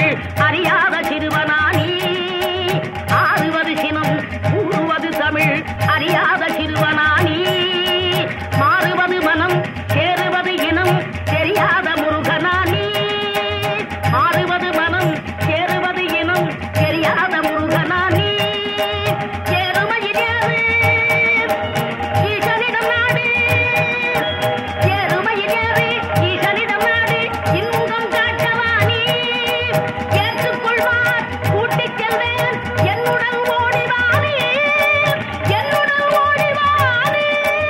அறியாத சிறுவனானி ஆறுவது சினம் கூறுவது தமிழ் அறியாத சிறுவனானி மாறுவது மனம் சேருவது இனம் தெரியாத முருகனானி மாறுவது மனம் சேருவது இனம் தெரியாத முருகனானி எருமையிலேறு ஈசனிடம் நாடு எருமையிலேறு ஈசனிடம் நாடு இன்பம் காட்டவானி ஏற்றுக்கொள்வார் கூட்டிச் செல்வேன் என்னுடன் ஓடிவானே என்னுடன் ஓடிவானே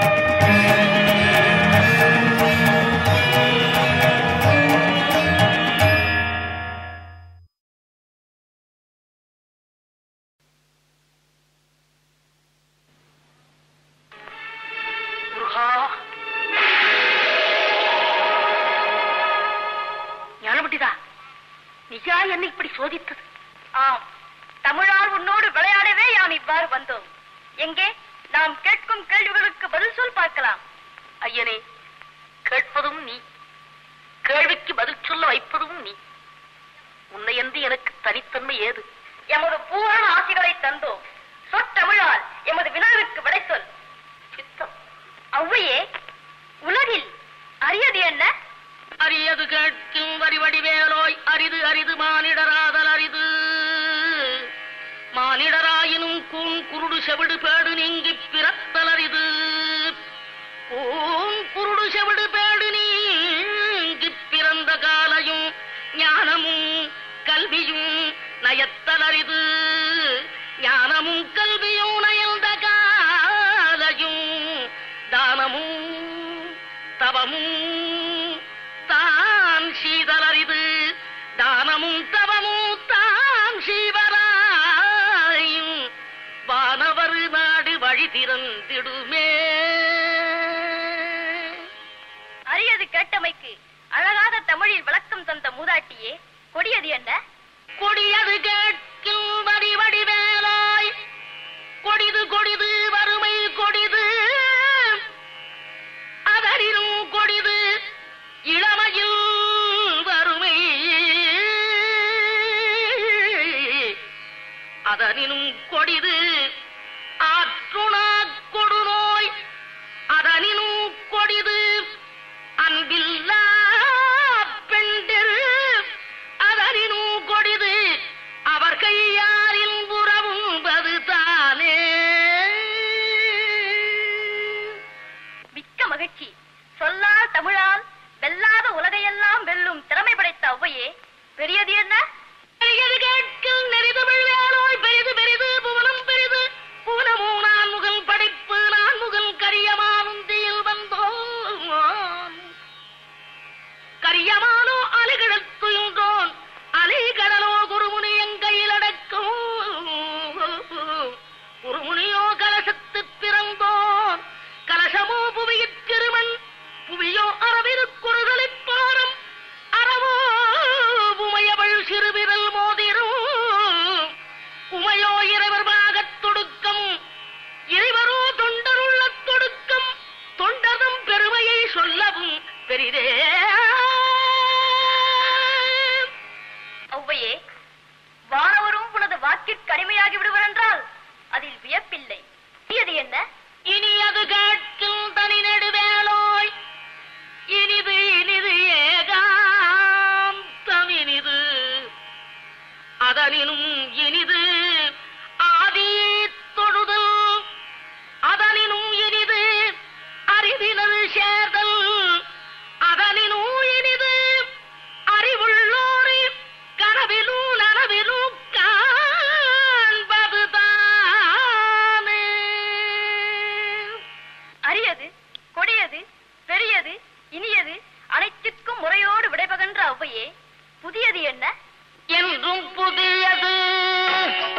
முருகா ஞானபண்டிதா நீயா என்னை இப்படி சோதித்தது ஆம் தமிழால் உன்னோடு விளையாடவே யாம் இவ்வாறு வந்தோம் எங்கே நாம் கேட்கும் கேள்விகளுக்கு பதில் சொல் பார்க்கலாம் ஐயனே கேட்பதும் நீ கேள்விக்கு பதில் சொல்ல வைப்பதும் நீ உன்னையன்றி எனக்கு தனித்தன்மை ஏது எமது பூரண ஆசிகளை தந்தோம் சொற்றமிழால் எமது வினாவிற்கு விடை சொல் சித்தம் ஔவையே உலகில் அரியது என்ன அரியது கேட்கும் வரிவடிவேலோய் அரிது அரிது மானிடராதல் அரிது மானிடராயினும் கூன் குருடு செவிடு பேடு நீங்கி பிறத்தல் அரிது கூன் குருடு செவிடு பேடு நீங்கி பிறந்த காலையும் ஞானமும் கல்வியும் நயத்தல் அரிது ஞானமும் கல்வியும் நயந்த காலையும் தானமும் தவமும் தான் சீதலரிது தானமும் தவமும் தான் சீவராயும் வானவர் நாடு வழி திறந்திடுமே அரியது கேட்டமைக்கு அழகாத தமிழில் விளக்கம் தந்த மூதாட்டியே கொடியது என்ன கொடியது கேட்கும் வடி வடிவேலாய் கொடிது கொடிது வறுமை கொடிது அதனினும் கொடிது இளமையில் வறுமை அதனினும் கொடிது ஆற்றுணா கொடுநோய் அதனினும் கொடிது அன்பில்லா பெண்டிரு அதனினும் கொடிது அவர் கையாரில் உறவும்பது தானே மிக்க மகிழ்ச்சி சொல்லால் தமிழால் வெல்லாத உலகையெல்லாம் வெல்லும் திறமை படைத்த ஔவையே பெரியது என்ன பெரியது கேட்கில் நெறிதமிழ் வேலோய் பெரிது பெரிது புவனம் பெரிது புவனமோ நான் முகல் படைப்பு நான் முகல் கரியமானுந்தியில் வந்தோம் கரியமானோ அலைகிழத்துயின்றோன் அலைகடலோ குருமுனி எங்கையில் அடக்கும் குருமுனியோ கலசத்து பிறந்தோன் கலசமோ புவியிற் திருமண் புவியோ அரவிருக்குறுதலிப் பாரம் அறவோ உமையவள் சிறுவிரல் மோதிரும் உமையோ இறைவர் பாகத் தொடுக்கம் இறைவரோ தொண்டருள்ள தொடுக்கம் தொண்டரும் பெருமையை சொல்லவும் பெரிதே ஔவையே வானவரும் உனது வாக்கிற்கு அடிமையாகி விடுவர் என்றால் அதில் வியப்பில்லை பெரியது என்ன இனி அது கேட்கும் தனி நெடுவேலோய் இனிது இனிது ஏகாந்தம் இனிது அதனினும் இனிது ஆதி தொழுதல் அதனினும் இனிது அறிவினர் சேர்தல் அதனினும் இனிது அறிவுள்ளோரை கனவிலும் நனவிலும் காண்பது தானே அரியது கொடியது பெரியது இனியது அனைத்திற்கும் முறையோடு விடைபகன்ற ஔவையே புதியது என்ன என்றும் புதியது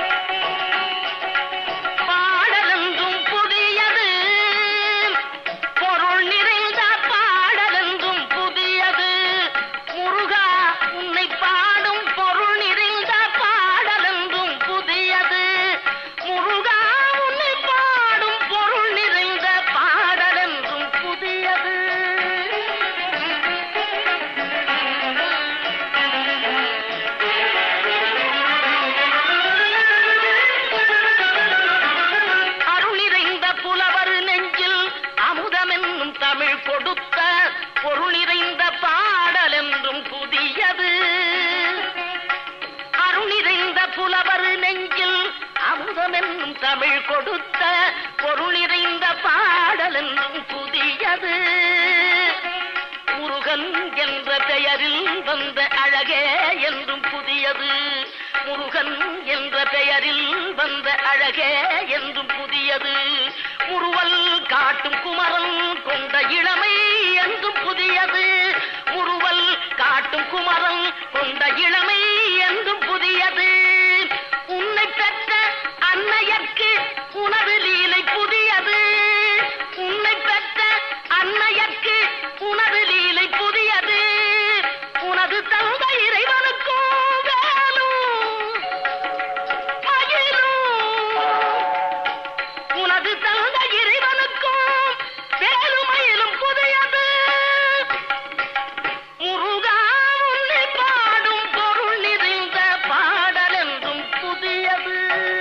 தமிழ் கொடுத்த பொருள் நிறைந்த பாடல் என்றும் புதியது முருகன் என்ற பெயரில் வந்த அழகே என்றும் புதியது முருகன் என்ற பெயரில் வந்த அழகே என்றும் புதியது முருவல் காட்டும் குமரன் கொண்ட இளமை என்றும் புதியது முருவல் காட்டும் குமரன் கொண்ட இளமை என்றும் புதியது உன்னை பெற்ற அன்னையர்க்கு உனது லீலை புதியது உன்னை பெற்ற அன்னையர்க்கு உனது லீலை புதியது உனது தந்தை இறைவனுக்கும் வேலும் மயிலும் உனது தந்தை இறைவனுக்கும் வேலுமயிலும் புதியது முருகா உன்னை பாடும் பொருள் நிறைந்த பாடல் என்றும் புதியது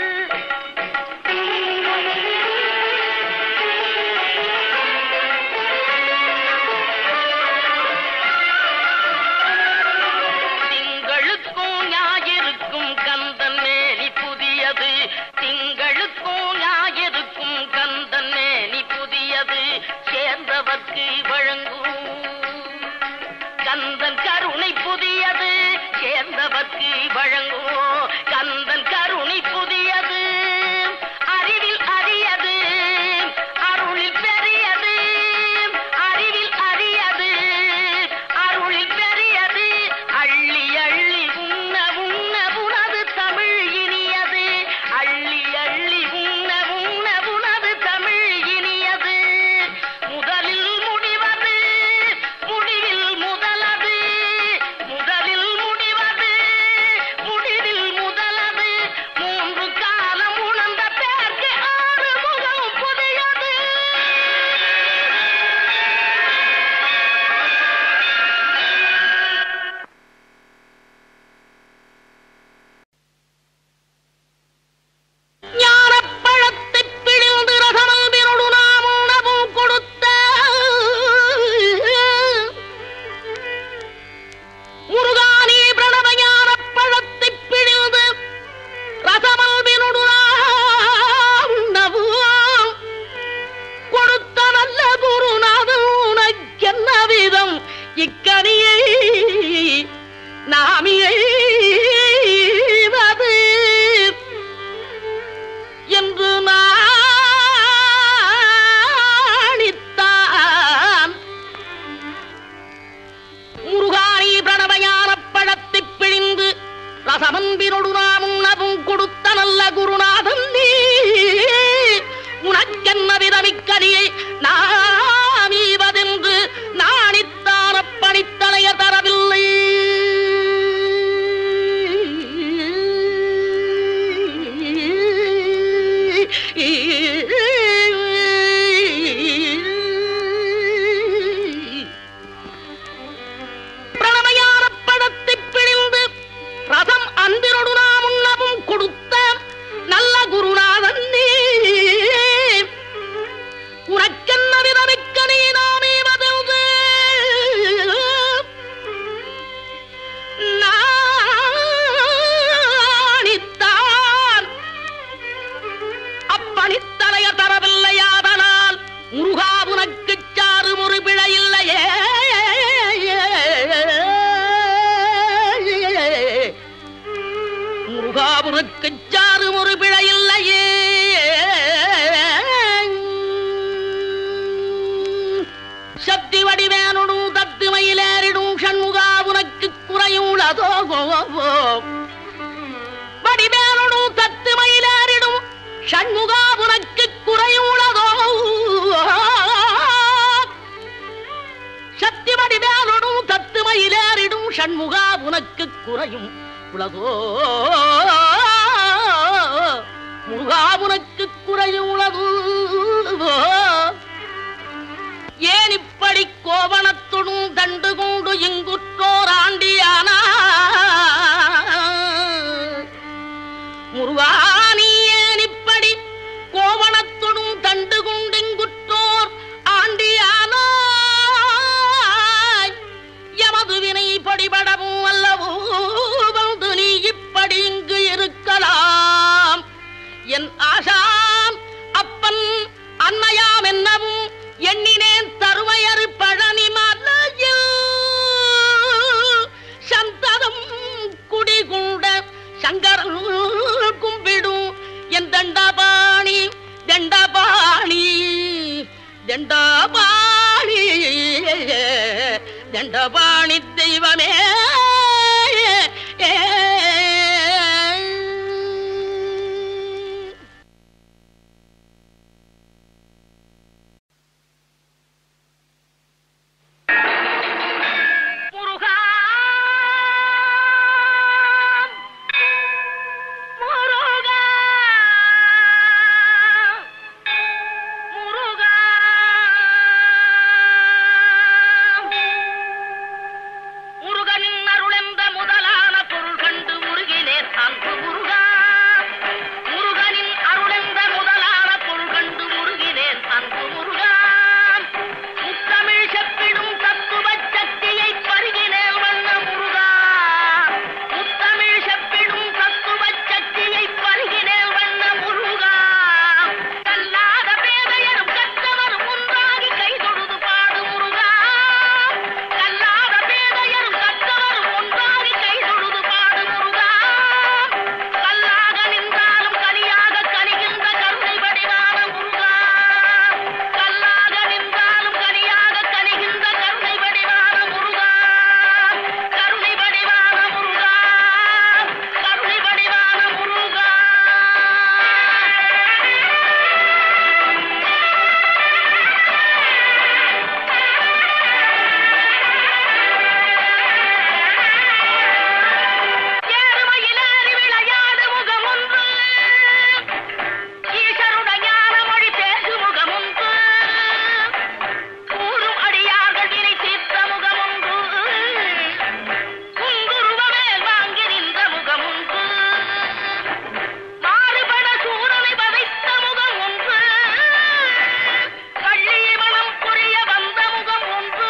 திங்களுக்கும் ஞாயிறுக்கும் கந்தன் மேனி புதியது திங்களுக்கும் ஞாயிறுக்கும் கந்தன் மேனி புதியது சேர்ந்தவர்க்கு வழங்கும் கந்தன் கருணை புதியது சேர்ந்தவர்க்கு வழங்கும் கந்தன் கருணை புதியது அறிவில் அரியது அருளில் பெரியது அறிவில் அரியது அருளில் பெரியது அள்ளி அள்ளி உண்ண உண்ண உனது தமிழ் இனியது அள்ளி அள்ளி உண்ண உண்ண உனது தமிழ் இனியது முதலில் முடிவது முடிவில் முதலது முதலில் முடிவது முடிவில் முதலது மூன்று காலம் உணர்ந்த பேர்க்கு ஆறு முகம் புதியது ஞானப்பழத்தைப் பிழிந்து ரசமல்பினொடு நாம் உணவும் கொடுத்த முருகானி பிரணவ ஞானப்பழத்தைப் பிழிந்து ரசமல்பினொடு நாம் உணவும் கொடுத்த நல்ல குருநாதன் உனக்கென்ன விதம் இக்கனியை நாமியை என்று நாணித்தான் முருகானி பிரணவஞான பழத்தைப் பிழிந்து ரசமன்பினொடு நாம் உணவும் கொடுத்த நல்ல குருநாதன் நீ உனக்கென்ன விதமிக்கனியை நாமீவதென்று நாணித்தான பணித்தலைய தரவில்லை பிரணவயான படத்தைப் பிழிந்து ரதம் அன்பினொடு நாம் உண்ணவும் கொடுத்த நல்ல குருநாதன் நீ உனக்கென்ன விதமிக்க நீ நாமே வதல்து நாணித்தான் அப்பணித்தலைய தரவில்லையாதனால் முருகா உனக்குச் சாறு ஒரு பிழையில்லையே முருகா உனக்குச் சாறு ஒரு பிழையில்லையே சக்தி வடிவேனுடும் தத்து மயிலேறிடும் ஷண்முகா உனக்கு குறையுள்ளதோ வடிவேனுடும் தத்து மயிலேறிடும் ஷண்முகா உனக்கு குறையுள்ளதோ சக்தி வடிவேனுடும் தத்து மயிலேறிடும் ஷண்முகா உனக்கு குறையும் உலகோ முருகா உனக்கு குறையும் உலகோ ஏன் இப்படி கோவணத்துடும் தண்டு கொண்டு இங்குற்றோர் ஆண்டியானா முருகானி ஏன் இப்படி கோவணத்துடும் தண்டு கொண்டு இங்குற்றோர் ஆண்டியானா எமது வினை படிபடவும் அல்லவோ வந்து நீ இப்படி இங்கு இருக்கலாம் என் ஆஷா சங்கரன் கும்பிடும் என் தண்டபாணி தண்டபாணி தண்டபாணி தண்டபாணி தெய்வமே முருகா முருகா முருகா முருகனின் அருளென்ற முதலான பொருள் கண்டு முருகினேன் அன்பு முருகா முருகனின் அருளென்ற முதலான பொருள் கண்டு முருகினேன் அன்பு முருகா முத்தமிழ் செப்பிடும் தத்துவ சக்தியை பருகினேன் வண்ண முருகா முத்தமிழ் செப்பிடும் தத்துவ சக்தியை பருகினேன் வண்ண முருகா கல்லாத பேதையரும் கற்றவரும் ஒன்றாகி கை தொழுது பாடு முருகா கல்லாத பேதையரும் கற்றவரும் ஒன்றாகி கை தொழுது பாடு முருகா கல்லாக நின்றாலும் கனியாக கனிகின்ற கருணை வடிவான முருகா கல்லாக நின்றாலும் கனியாக கனிகின்ற கருணை வடிவான முருகா கருணை வடிவான முருகா கருணை வடிவான முருகா ஏறுமையிலேறி விளையாடு முகமொன்று ஈசருட ஞான மொழி பேசு முகமொன்று கூறும் அடியார்கள் வினை தீர்த்த முகமொன்று குங்குருவமே வாங்கி நின்ற முகமொன்று மாறுபட சூரனை வதைத்த முகம் ஒன்று கள்ளி மனம் புரிய வந்த முகம் ஒன்று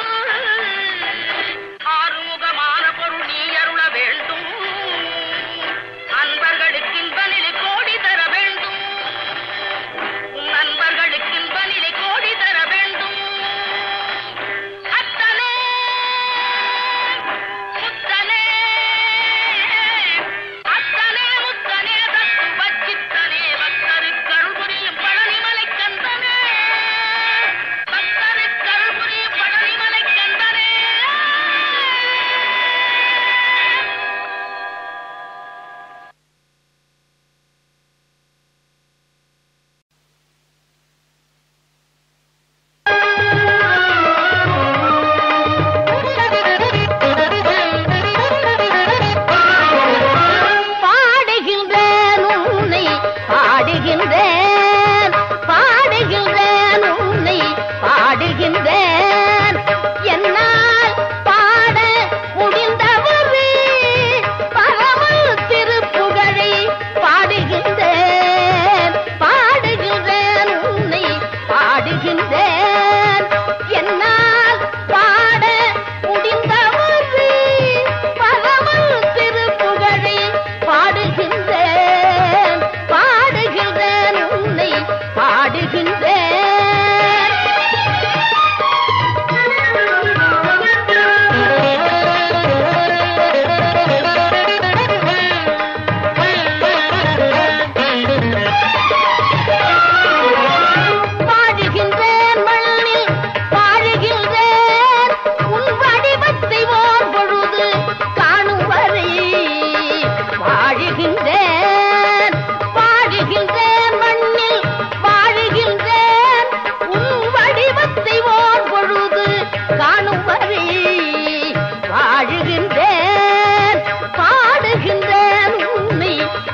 ஆறுமுகமான பொருள் நீ அருள வேண்டும் அன்பர்களுக்கு இன்பநிலை கோடி தர வேண்டும் உன் அன்பர்களுக்கு இன்பநிலை கோடி தர வேண்டும் அத்தனே முத்தனே அத்தனே முத்தனே தத்து வச்சித்தனே பக்தருக்கு அருள்புரியும் பழனிமலை கந்தனே பக்தருக்கு அருள்புரியும் பழனிமலை கந்தனே பாடுகின்றேன் உன்னை பாடுகின்றேன் பாடுகின்றேன் உன்னை பாடுகின்றேன் என்னால் பாட முடிந்தவரே பரமல் திருப்புகழை பாடுகின்றேன் பாடுகின்றேன் உன்னை பாடுகின்றேன் என்னால் பாட முடிந்தவரே பரமல் திருப்புகழை பாடுகின்றேன் பாடுகின்றேன் உன்னை பாடுகின்றேன் வாழுகின்றேன் மண்ணில் வாழுகின்றேன் உன் வடிவத்தை ஓர் பொழுது காணும் வரை வாழுகின்றேன் வாழுகின்றேன் மண்ணில் வாழுகின்றேன் உன் வடிவத்தை ஓர் பொழுது காணும் வரை வாழுகின்றேன் பாடுகின்றேன் உன்னை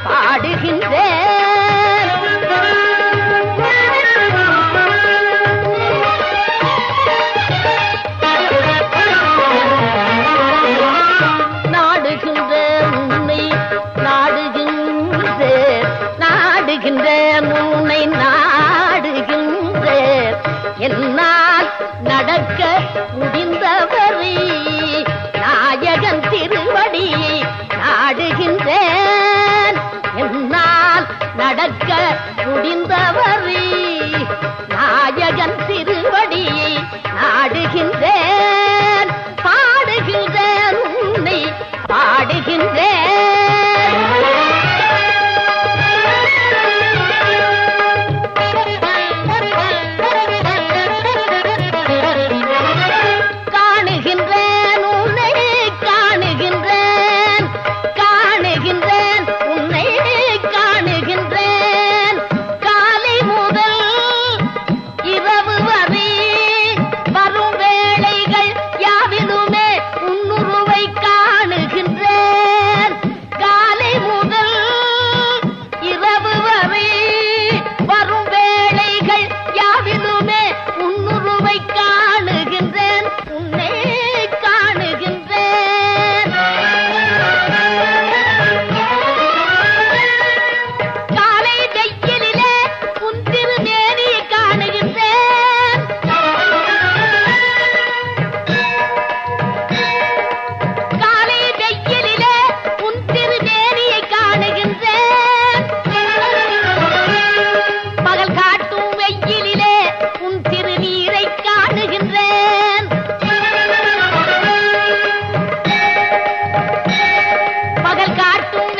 பாடுகின்றேன் நாடுகின்ற உன்னை நாடுகின்ற நாடுகின்ற உன்னை நாடுகின்ற என்னால் நடக்க முடிந்தவரை நாயகன் திருவடியை நாடுகின்றேன் என்னால் நடக்க முடிந்தவரை நாயகன் திருவடியை நாடுகின்றேன் பாடுகின்றேன் உன்னை பாடுகின்றேன்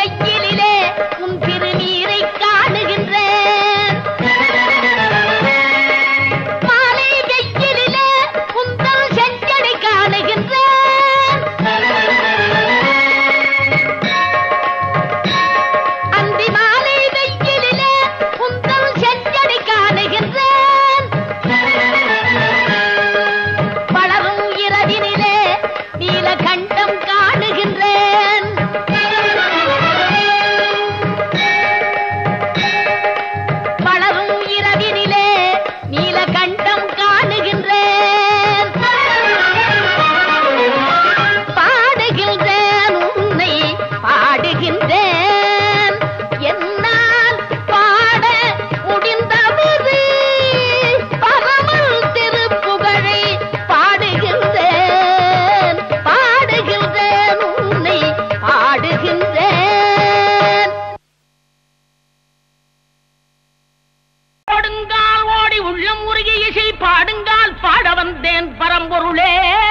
வெயிலிலே உன் திருநீரை காணுகின்றேன் மாலை வெயிலிலே உந்தல் செஞ்சடை காணுகின்றேன் அந்தி மாலை வெயிலிலே உந்தல் செஞ்சடை காணுகின்றேன் வளரும் இரவினிலே நீலகண்டம் காணுகின்றேன் வளரும் இரவினிலே நீலகண்டம் காணுகின்றேன் பாடுகின்றேன் உன்னை பாடுகின்றேன் என்னால் பாட முடிந்தவது பரமல் திருப்புகழை பாடுகின்றேன் பாடுகின்றேன் உன்னை பாடுகின்றேன் ஓடுங்கால் ஓடி உள்ளம் உருகி இசை பாடுங்கால் பாட வந்தேன் பரம்பொருளே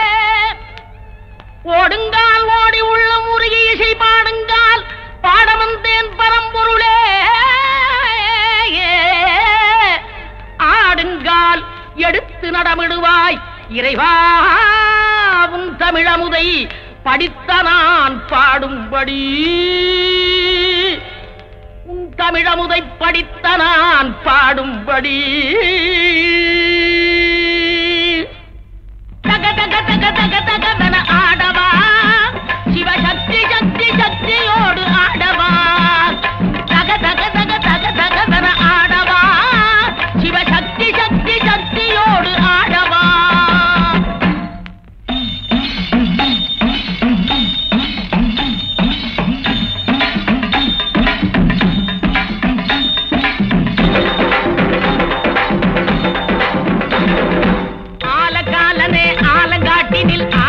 ஓடுங்கால் ஓடி உள்ளம் உருகி இசை பாடுங்கால் பாட வந்தேன் பரம்பொருளே ஆடுங்கால் எடுத்து நடமிடுவாய் இறைவாவும் தமிழமுதை படித்த நான் பாடும்படி உன் தமிழமுதை படித்த நான் பாடும்படி தக தக தக தக தகவென ஆடவா சிவசக்தி சக்தி சக்தியோடு ஆடவா தக தக தக தக தகவென ஆடவா சிவசக்தி சக்தி சக்தியோடு ஆடவா ஆலகாலனே ஆலங்காட்டினில்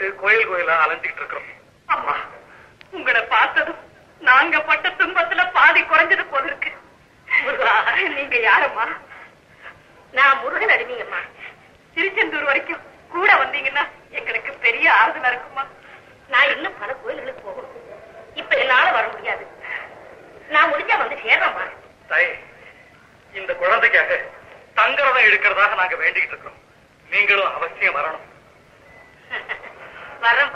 கஷ்டப்பட்டு கோயில் கோயிலா அலைஞ்சிட்டு இருக்கிறோம் அம்மா உங்களை பார்த்ததும் நாங்க பட்ட துன்பத்துல பாதி குறைஞ்சது போல இருக்கு முருகா, நீங்க யாரம்மா நான் முருகன் அடிமைங்கம்மா திருச்செந்தூர் வரைக்கும் கூட வந்தீங்கன்னா எங்களுக்கு பெரிய ஆறுதலா இருக்குமா நான் இன்னும் பல கோயில்களுக்கு போகணும் இப்ப என்னால வர முடியாது நான் முடிஞ்சா வந்து சேர்றேம்மா தாயே இந்த குழந்தைக்காக தங்கரதம் எடுக்கிறதாக நாங்க வேண்டிக்கிட்டு இருக்கிறோம் நீங்களும் அவசியம் வரணும் வரேன்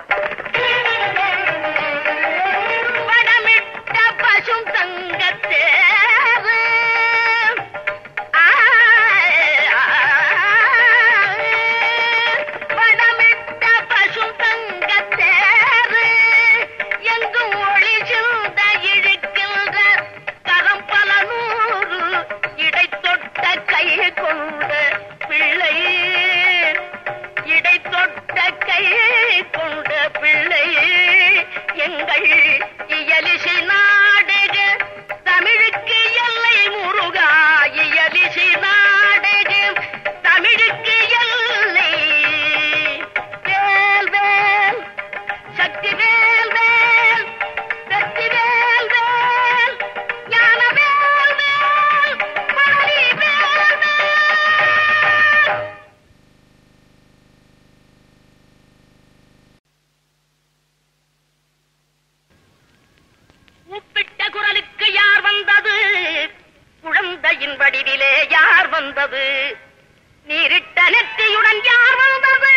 வடமிட்ட பசும் தங்கத்தேரு ஆ, ஆ, வடமிட்ட பசும் தங்கத்தேரு எங்கும் ஒளி சிந்த இழுக்கின்ற கரம் பல நூறு இடை தொட்ட கை கொண்ட பிள்ளை இடை தொட்ட கை கொண்ட பிள்ளை எங்கள் இயலிசை நாடக தமிழுக்கு எல்லை முருகா இயலிசை நாடக தமிழுக்கு எல்லை வேல் வேல் சக்தி வேல் வேல் சக்தி வேல் வேல் ஞான வேல் வேல் பழனி வேல் வேல் கூப்பிட்ட குரலுக்கு யார் வந்தது குழந்தையின் வடிவிலே யார் வந்தது நீரிட்ட நெற்றியுடன் யார் வந்தது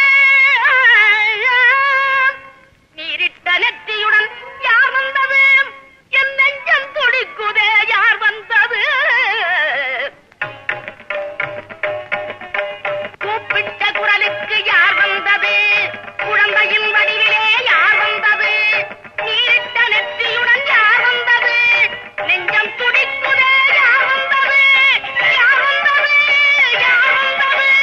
நீரிட்ட நெற்றியுடன் யார் வந்தது என் நெஞ்சம் துடிக்குதே யார் வந்தது கூப்பிட்ட குரலுக்கு யார் வந்தது குழந்தையின் வடிவிலே யார் வந்தது நீரிட்ட நெற்றியுடன் யார் வந்தது நெஞ்சம் துடிக்குதே யார் வந்தது யார் வந்தது யார் வந்தது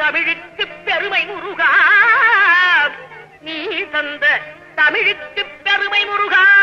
தமிழுக்கு பெருமை முருகா நீ தந்த தமிழுக்கு பெருமை முருகா